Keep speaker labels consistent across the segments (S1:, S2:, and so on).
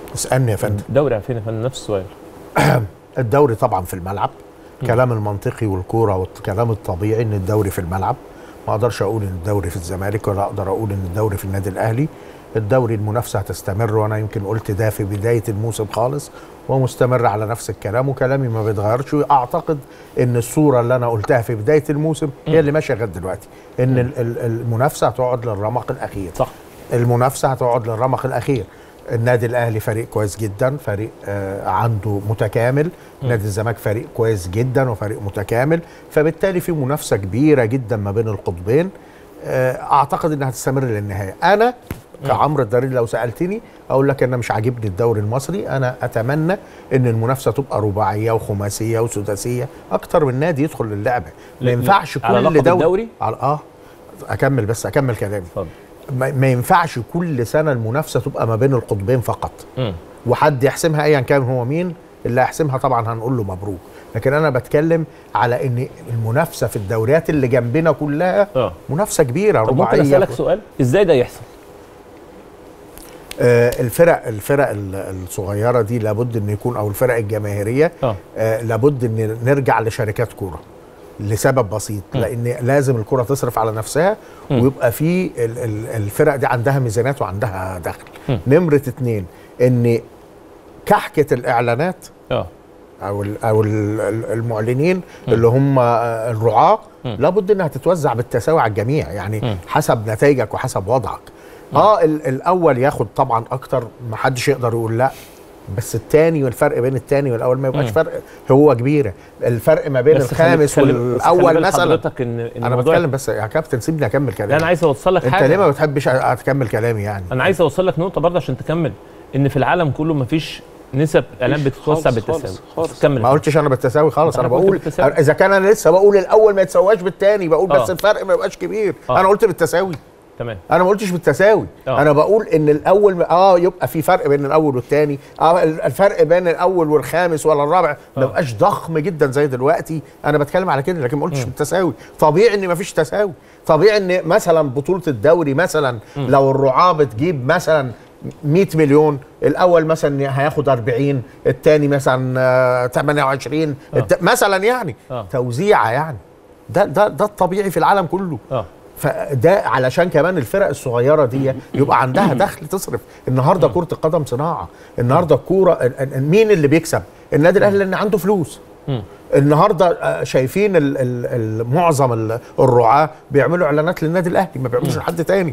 S1: اسالني يا فندم
S2: دوري فين يا فندم نفس السؤال
S1: الدوري طبعا في الملعب كلام المنطقي والكوره والكلام الطبيعي ان الدوري في الملعب ما اقدرش اقول ان الدوري في الزمالك ولا اقدر اقول ان الدوري في النادي الاهلي الدوري المنافسه هتستمر وانا يمكن قلت ده في بدايه الموسم خالص ومستمر على نفس الكلام وكلامي ما بيتغيرش اعتقد ان الصوره اللي انا قلتها في بدايه الموسم هي اللي ماشيه لغايه دلوقتي ان ال- ال- المنافسه هتقعد للرمق الاخير
S2: صح
S1: المنافسه هتقعد للرمق الاخير النادي الاهلي فريق كويس جدا فريق آه عنده متكامل نادي الزمالك فريق كويس جدا وفريق متكامل فبالتالي في منافسه كبيره جدا ما بين القطبين آه اعتقد انها هتستمر للنهايه انا كعمرو الدارين لو سالتني اقول لك انا مش عاجبني الدوري المصري انا اتمنى ان المنافسه تبقى رباعيه وخماسيه وسداسيه اكتر من نادي يدخل اللعبه ما
S2: ل-
S1: ينفعش
S2: على
S1: كل
S2: لقب
S1: دوري
S2: الدوري؟
S1: على اه اكمل بس اكمل كلامي
S2: اتفضل
S1: ما ما ينفعش كل سنه المنافسه تبقى ما بين القطبين فقط
S2: مم.
S1: وحد يحسمها ايا كان هو مين اللي هيحسمها طبعا هنقول له مبروك لكن انا بتكلم على ان المنافسه في الدوريات اللي جنبنا كلها
S2: اه
S1: منافسه كبيره
S2: طب ممكن
S1: رباعيه
S2: اسالك سؤال ازاي ده يحصل
S1: آه الفرق الفرق ال- الصغيره دي لابد ان يكون او الفرق الجماهيريه
S2: اه
S1: آه لابد ان نرجع لشركات كوره لسبب بسيط لان لازم الكره تصرف على نفسها ويبقى في ال- ال- الفرق دي عندها ميزانات وعندها دخل نمره اتنين ان كحكه الاعلانات
S2: اه
S1: او ال او ال المعلنين اللي هم آه، الرعاه لابد انها تتوزع بالتساوي على الجميع يعني حسب نتائجك وحسب وضعك اه ال الاول ياخد طبعا اكتر ما حدش يقدر يقول لا بس الثاني والفرق بين الثاني والاول ما يبقاش فرق هو كبيره الفرق ما بين
S2: بس خلي-
S1: الخامس
S2: خلي- بس خلي
S1: والاول
S2: بال
S1: مثلا
S2: حضرتك ان إن
S1: انا
S2: الموضوع-
S1: بتكلم بس يا كابتن سيبني اكمل كلامي
S2: لا انا عايز اوصل لك
S1: انت
S2: حاجه
S1: ليه ما بتحبش اكمل كلامي يعني
S2: انا عايز اوصل لك نقطه برضه عشان تكمل ان في العالم كله مفيش نسب اعلان
S3: مفيش
S2: بتتوسع
S3: خالص،
S2: بالتساوي
S3: خالص، خالص.
S2: كمل
S1: ما قلتش انا بالتساوي خالص
S2: أنت
S1: انا
S2: قلت
S1: بقول
S2: بالتساوي.
S1: اذا كان انا لسه بقول الاول ما يتسواش بالتاني بقول بس
S2: آه.
S1: الفرق ما يبقاش كبير
S2: آه.
S1: انا قلت بالتساوي
S2: تمام
S1: انا ما قلتش بالتساوي
S2: آه.
S1: انا بقول ان الاول اه يبقى في فرق بين الاول والثاني اه الفرق بين الاول والخامس ولا الرابع ما يبقاش ضخم جدا زي دلوقتي انا بتكلم على كده لكن ما قلتش بالتساوي طبيعي ان ما فيش تساوي طبيعي ان مثلا بطوله الدوري مثلا لو الرعاه بتجيب مثلا 100 مليون الاول مثلا هياخد 40 الثاني مثلا آه، 28 الت- مثلا يعني
S2: آه.
S1: توزيعه يعني ده ده ده الطبيعي في العالم كله
S2: اه
S1: فده علشان كمان الفرق الصغيره دي يبقى عندها دخل تصرف النهارده كره القدم صناعه النهارده الكوره ال- ال- مين اللي بيكسب النادي الاهلي لان عنده فلوس النهارده آه، شايفين ال- ال- ال- معظم ال- الرعاه بيعملوا اعلانات للنادي الاهلي ما بيعملوش لحد تاني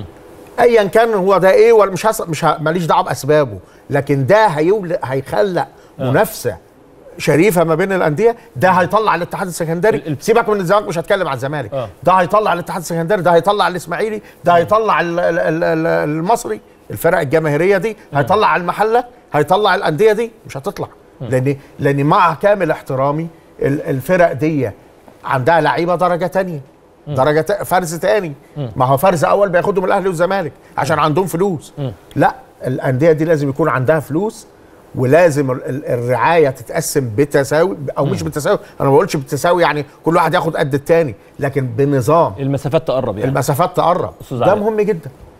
S1: ايا كان هو ده ايه ولا مش هس... مش ه... ماليش دعوه باسبابه لكن ده هيول... هيخلق منافسه شريفه ما بين الانديه ده هيطلع الاتحاد السكندري
S2: ال- ال-
S1: سيبك من الزمالك مش هتكلم على الزمالك
S2: آه.
S1: ده هيطلع الاتحاد السكندري ده هيطلع الاسماعيلي ده هيطلع ال- ال- ال- ال- المصري الفرق الجماهيريه دي هيطلع المحله هيطلع الانديه دي مش هتطلع لان لان مع كامل احترامي ال- الفرق دي عندها لعيبه درجه تانية درجه تا- فرز تاني ما هو فرز اول بياخدهم الاهلي والزمالك عشان عندهم فلوس لا الانديه دي لازم يكون عندها فلوس ولازم ال- ال- الرعايه تتقسم بتساوي او مش بالتساوي انا ما بقولش بالتساوي يعني كل واحد ياخد قد التاني لكن بنظام
S2: المسافات تقرب يعني
S1: المسافات تقرب
S2: أستاذ
S1: ده
S2: علاء.
S1: مهم جدا